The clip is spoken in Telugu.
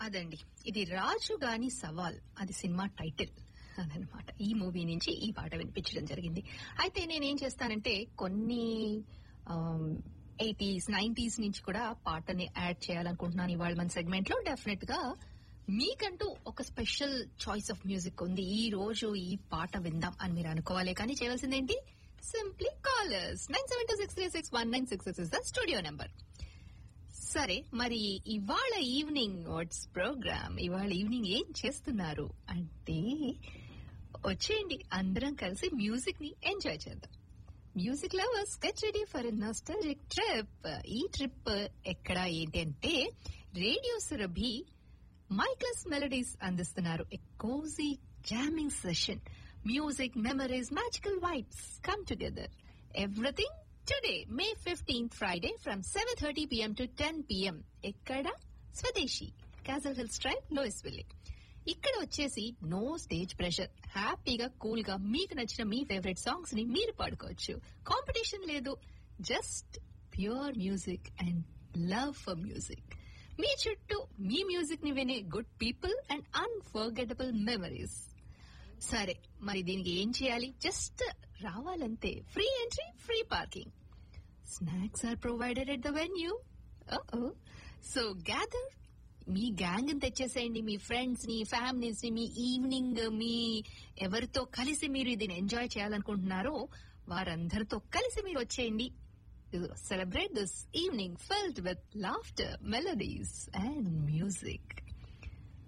అదండి ఇది రాజు గాని సవాల్ అది సినిమా టైటిల్ అదనమాట ఈ మూవీ నుంచి ఈ పాట వినిపించడం జరిగింది అయితే నేనేం చేస్తానంటే కొన్ని ఎయిటీస్ నైన్టీస్ నుంచి కూడా పాటని యాడ్ చేయాలనుకుంటున్నాను ఇవాళ మన సెగ్మెంట్ లో డెఫినెట్ గా మీకంటూ ఒక స్పెషల్ చాయిస్ ఆఫ్ మ్యూజిక్ ఉంది ఈ రోజు ఈ పాట విందాం అని మీరు అనుకోవాలి కానీ చేయవలసిందేంటి simply callers nine seven two six three six one nine six six the studio number సరే మరి ఇవాళ ఈవినింగ్ వాట్స్ ప్రోగ్రామ్ ఇవాళ ఈవినింగ్ ఏం చేస్తున్నారు అంటే వచ్చేయండి అందరం కలిసి మ్యూజిక్ ని ఎంజాయ్ చేద్దాం music lovers get ready for nostalgic trip ఈ ట్రిప్ ఎక్కడ ఏంటి అంటే రేడియో సురభి మైక్లస్ మెలడీస్ అందిస్తున్నారు a cozy jamming session music memories magical vibes come together everything today May fifteenth Friday from seven thirty PM to ten PM ఎక్కడ స్వదేశీ క్యాజల్ హిల్స్ డ్రైవ్ లోయస్ విల్లే ఇక్కడ వచ్చేసి నో స్టేజ్ ప్రెషర్ హ్యాపీగా కూల్ గా మీకు నచ్చిన మీ ఫేవరెట్ సాంగ్స్ ని మీరు పాడుకోవచ్చు కాంపిటీషన్ లేదు just pure music and love for music మీ చుట్టూ మీ మ్యూజిక్ ని వినే good people and unforgettable memories సరే మరి దీనికి ఏం చేయాలి జస్ట్ రావాలంతే free entry free parking snacks are provided at the venue so gather మీ గ్యాంగ్ తెచ్చేసేయండి మీ ఫ్రెండ్స్ ని ఫ్యామిలీస్ ని మీ ఈవినింగ్ మీ ఎవరితో కలిసి మీరు ఇది ఎంజాయ్ చేయాలనుకుంటున్నారో వారందరితో కలిసి మీరు వచ్చేయండి celebrate this evening filled with laughter melodies and music